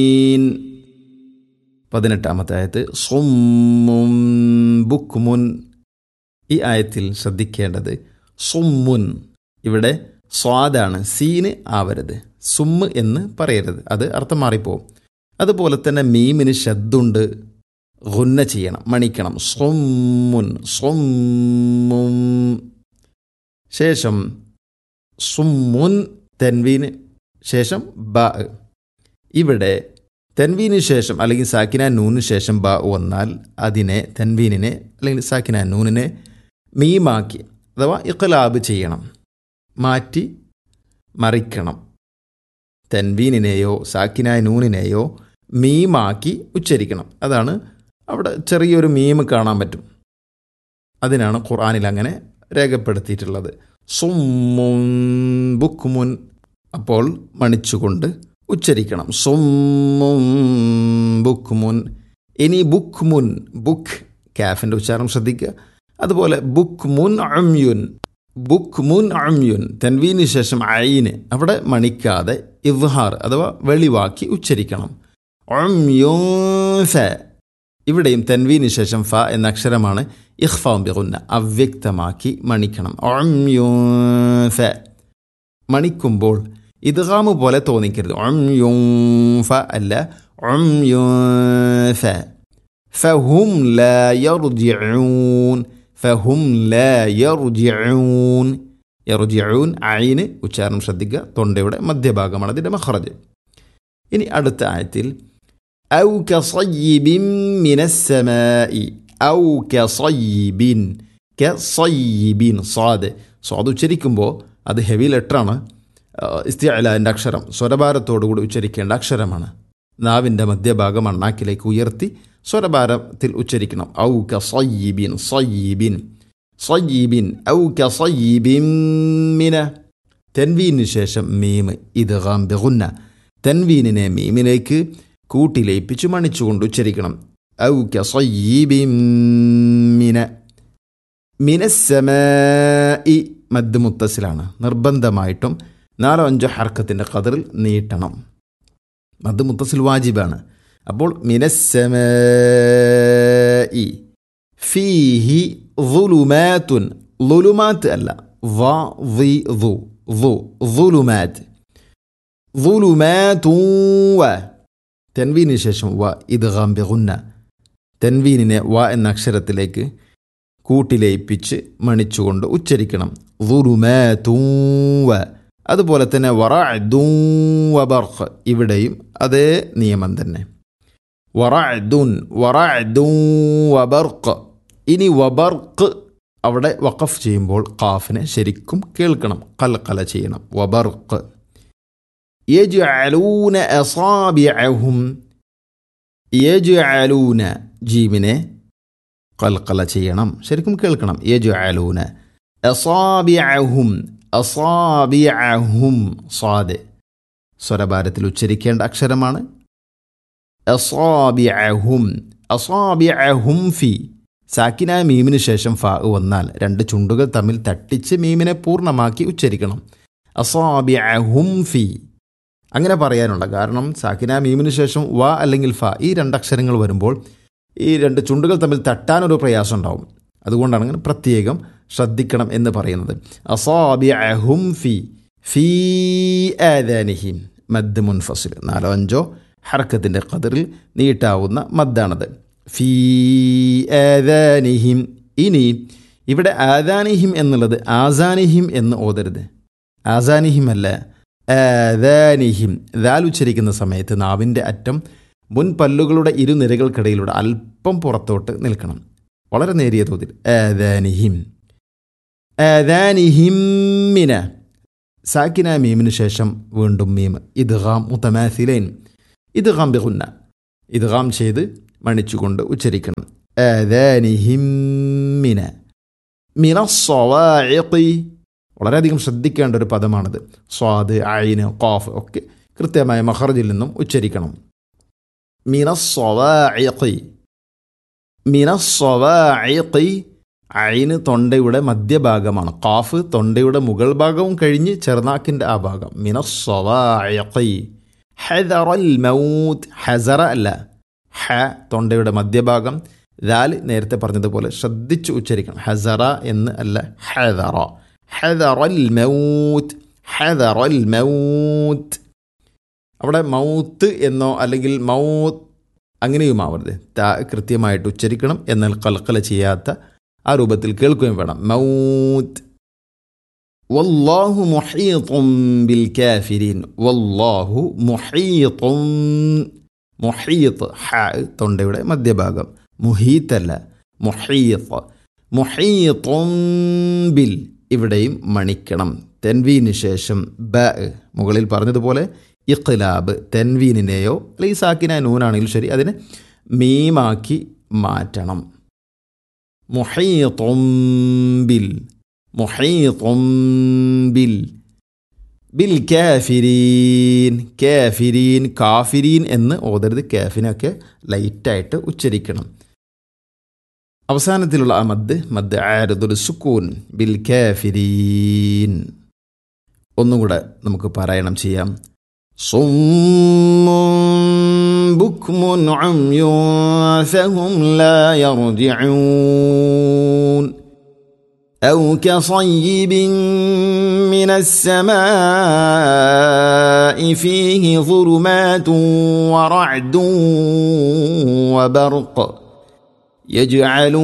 മീൻ പതിനെട്ടാമത്തെ ആയത്ത് സുമ്മും ബുക്മുൻ ഈ ആയത്തിൽ ശ്രദ്ധിക്കേണ്ടത് സുമ്മുൻ ഇവിടെ സ്വാദാണ് സീന് ആവരുത് സുമ്മ് എന്ന് പറയരുത് അത് അർത്ഥം മാറിപ്പോവും അതുപോലെ തന്നെ മീമിന് ശബ്ദുണ്ട് ഗുന്ന ചെയ്യണം മണിക്കണം സ്വമ്മുൻ സ്വമ്മും ശേഷം സുമ്മുൻ തെൻവീന് ശേഷം ബ ഇവിടെ തെൻവീന് ശേഷം അല്ലെങ്കിൽ സാക്കിന നൂന് ശേഷം ബ വന്നാൽ അതിനെ തെൻവീനിനെ അല്ലെങ്കിൽ സാക്കിന നൂനിനെ മീമാക്കി അഥവാ ഇഖലാബ് ചെയ്യണം മാറ്റി മറിക്കണം തെൻവീനിനെയോ സാക്കിന നൂനിനെയോ മീമാക്കി ഉച്ചരിക്കണം അതാണ് അവിടെ ചെറിയൊരു മീം കാണാൻ പറ്റും അതിനാണ് ഖുർആാനിൽ അങ്ങനെ രേഖപ്പെടുത്തിയിട്ടുള്ളത് സുമ്മുൻ ബുക്മുൻ അപ്പോൾ മണിച്ചുകൊണ്ട് ഉച്ചരിക്കണം സുമ്മുൻ ബുക്മുൻ ഇനി ബുക്മുൻ ബുക്ക് കാഫിൻ്റെ ഉച്ചാരണം ശ്രദ്ധിക്കുക അതുപോലെ ബുക്മുൻ അമ്യുൻ ബുക്മുൻ അമ്യുൻ തെൻവീന് ശേഷം അയിന് അവിടെ മണിക്കാതെ ഇവ്ഹാർ അഥവാ വെളിവാക്കി ഉച്ചരിക്കണം ഒമ്യോഫ ഇവിടെയും തെൻവീന് ശേഷം ഫ എന്ന അക്ഷരമാണ് ഇഖ്ഫാം ബിഗുന്ന അവ്യക്തമാക്കി മണിക്കണം ഒമ്യോഫ മണിക്കുമ്പോൾ ഇദ്ഗാമ് പോലെ തോന്നിക്കരുത് ഒമ്യോഫ അല്ല ഒമ്യോഫ ഫഹും ലാ യർജിഊൻ ഫഹും ലാ യർജിഊൻ യർജിഊൻ ഐന് ഉച്ചാരണം ശ്രദ്ധിക്കുക തൊണ്ടയുടെ മധ്യഭാഗമാണ് അതിൻ്റെ മഹ്റജ് ഇനി അടുത്ത ആയത്തിൽ ഔ കസയ്യിബിൻ മിനസ്സമായി ഔ കസയ്യിബിൻ കസയ്യിബിൻ സ്വാദ് സ്വാദ് ഉച്ചരിക്കുമ്പോൾ അത് ഹെവി ലെറ്ററാണ് ഇസ്തിഅലാൻ്റെ അക്ഷരം സ്വരഭാരത്തോടുകൂടി ഉച്ചരിക്കേണ്ട അക്ഷരമാണ് നാവിൻ്റെ മധ്യഭാഗം അണ്ണാക്കിലേക്ക് ഉയർത്തി സ്വരഭാരത്തിൽ ഉച്ചരിക്കണം ഔ കസയ്യിബിൻ സയ്യിബിൻ സയ്യിബിൻ ഔ കസയ്യിബിൻ മിന തെൻവീനു ശേഷം മീം ഇത് ഗാംബിഗുന്ന തെൻവീനിനെ മീമിലേക്ക് കൂട്ടിലയിപ്പിച്ച് മണിച്ചുകൊണ്ട് ഉച്ചരിക്കണം ഔ കസയ്യിബിൻ മിന മിനസ്സമായി മദ് മുത്തസിലാണ് നിർബന്ധമായിട്ടും നാലോ അഞ്ചോ ഹർക്കത്തിൻ്റെ കതിറിൽ നീട്ടണം മദ് മുത്തസിൽ വാജിബാണ് അപ്പോൾ മിനസ്സമായി ഫീഹി ظുലുമാത്തുൻ ലുലുമാത്ത് അല്ല വ വി ധു ധു ظുലുമാത്ത് ظുലുമാത്തു വ തെൻവീന് ശേഷം വ ഇത് ഗാംബിഗുന്ന തെൻവീനിനെ വ എന്ന അക്ഷരത്തിലേക്ക് കൂട്ടിലയിപ്പിച്ച് മണിച്ചുകൊണ്ട് ഉച്ചരിക്കണം ظുലുമാത്തു വ അതുപോലെ തന്നെ വറഅദുൻ വബർഖ് ഇവിടെയും അതേ നിയമം തന്നെ വറഅദുൻ വറഅദുൻ വബർഖ് ഇനി വബർഖ് അവിടെ വഖഫ് ചെയ്യുമ്പോൾ ഖാഫിനെ ശരിക്കും കേൾക്കണം കൽക്കല ചെയ്യണം വബർഖ് യജ്അലൂന അസാബിഅഹും യജ്അലൂന ജീമിനെ കൽക്കല ചെയ്യണം ശരിക്കും കേൾക്കണം യജ്അലൂന അസാബിഅഹും അസാബിഅഹും സ്വാദ് സ്വരഭാരത്തിൽ ഉച്ചരിക്കേണ്ട അക്ഷരമാണ് അസാബിഅഹും അസാബിഅഹും ഫി സാക്കിന മീമിന് ശേഷം ഫാ വന്നാൽ രണ്ട് ചുണ്ടുകൾ തമ്മിൽ തട്ടിച്ച് മീമിനെ പൂർണ്ണമാക്കി ഉച്ചരിക്കണം അസാബിഅഹും ഫി അങ്ങനെ പറയാനുള്ള കാരണം സാക്കിന മീമിന് ശേഷം വ അല്ലെങ്കിൽ ഫ ഈ രണ്ടക്ഷരങ്ങൾ വരുമ്പോൾ ഈ രണ്ട് ചുണ്ടുകൾ തമ്മിൽ തട്ടാനൊരു പ്രയാസം ഉണ്ടാവും അതുകൊണ്ടാണ് അങ്ങനെ പ്രത്യേകം ശ്രദ്ധിക്കണം എന്ന് പറയുന്നത് അസാബിഅഹും ഫി ഫീ ആദാനിഹിം മദ് മുൻഫസിൽ നാലോ അഞ്ചോ ഹർക്കത്തിൻ്റെ കതിറിൽ നീട്ടാവുന്ന മദ്ദാണത് ഫീ ആദാനിഹിം ഇനി ഇവിടെ ആദാനിഹിം എന്നുള്ളത് ആസാനിഹിം എന്ന് ഓതരുത് ആസാനിഹിം അല്ല ആദാനിഹിം ദാൽ ഉച്ചരിക്കുന്ന സമയത്ത് നാവിൻ്റെ അറ്റം മുൻ പല്ലുകളുടെ ഇരുനിരകൾക്കിടയിലൂടെ അല്പം പുറത്തോട്ട് നിൽക്കണം വളരെ നേരിയ തോതിൽ ആദാനിഹിം ആദാനിഹിമ്മിന സാക്കിന മീമിന് ശേഷം വീണ്ടും മീം ഇദ്ഗാം മുത്തമാസിലൈൻ ഇദ്ഗാം ബിഗുന്ന ഇദ്ഗാം ചെയ്ത് മണിച്ചുകൊണ്ട് ഉച്ചരിക്കണം ആദാനിഹിമ്മിന മിനസ്സവാഇഖി വളരെയധികം ശ്രദ്ധിക്കേണ്ട ഒരു പദമാണിത് സ്വാദ് ഐന് ഖാഫ് ഒക്കെ കൃത്യമായ മഹർജിൽ നിന്നും ഉച്ചരിക്കണം മിനസ്സവാഇഖി മിനസ്സവാഇഖി ഐന് തൊണ്ടയുടെ മധ്യഭാഗമാണ് ഖാഫ് തൊണ്ടയുടെ മുകൾ ഭാഗവും കഴിഞ്ഞ് ചെറുനാക്കിൻ്റെ ആ ഭാഗം മിനസ്സവാഇഖി ഹദറൽ മൗത്ത് ഹസറ അല്ല ഹ തൊണ്ടയുടെ മധ്യഭാഗം ദാൽ നേരത്തെ പറഞ്ഞതുപോലെ ശ്രദ്ധിച്ച് ഉച്ചരിക്കണം ഹസറ എന്ന് അല്ല ഹദറ ഹദറൽ മൗത്ത് ഹദറൽ മൗത്ത് അവിടെ മൗത്ത് എന്നോ അല്ലെങ്കിൽ മൗത്ത് അങ്ങനെയുമാവരുത് ത കൃത്യമായിട്ട് ഉച്ചരിക്കണം എന്നാൽ കൽക്കല ചെയ്യാത്ത ആ രൂപത്തിൽ കേൾക്കുകയും വേണം മൗത്ത് വല്ലാഹു മുഹീത്തും ബിൽ കാഫിരീൻ വല്ലാഹു മുഹീത്തും മുഹീത്ത് ഹ തൊണ്ടയുടെ മധ്യഭാഗം മുഹീത്തല്ല മുഹീത്ത് മുഹീത്തും ബിൽ ഇവിടെയും മണിക്കണം തെൻവീന് ശേഷം ബ മുകളിൽ പറഞ്ഞതുപോലെ ഇഖ്ലാബ് തെൻവീനിനെയോ അല്ലെങ്കിൽ സാക്കിന നൂനാണെങ്കിലും ശരി അതിനെ മീമാക്കി മാറ്റണം മുഹീത്തും ബിൽ മുഹീത്തും ബിൽ ബിൽ കാഫിരീൻ കാഫിരീൻ കാഫിരീൻ എന്ന് ഓതരുത് കാഫിനൊക്കെ ലൈറ്റായിട്ട് ഉച്ചരിക്കണം അവസാനത്തിലുള്ള ആ മദ് മദ് ആരദുൽ സുക്കൂൻ ബിൽ കാഫിരീൻ ഒന്നുകൂടെ നമുക്ക് പാരായണം ചെയ്യാം صم بكم عمي فهم لا يرجعون أو كصيب من السماء فيه ظلمات ورعد وبرق يجعلون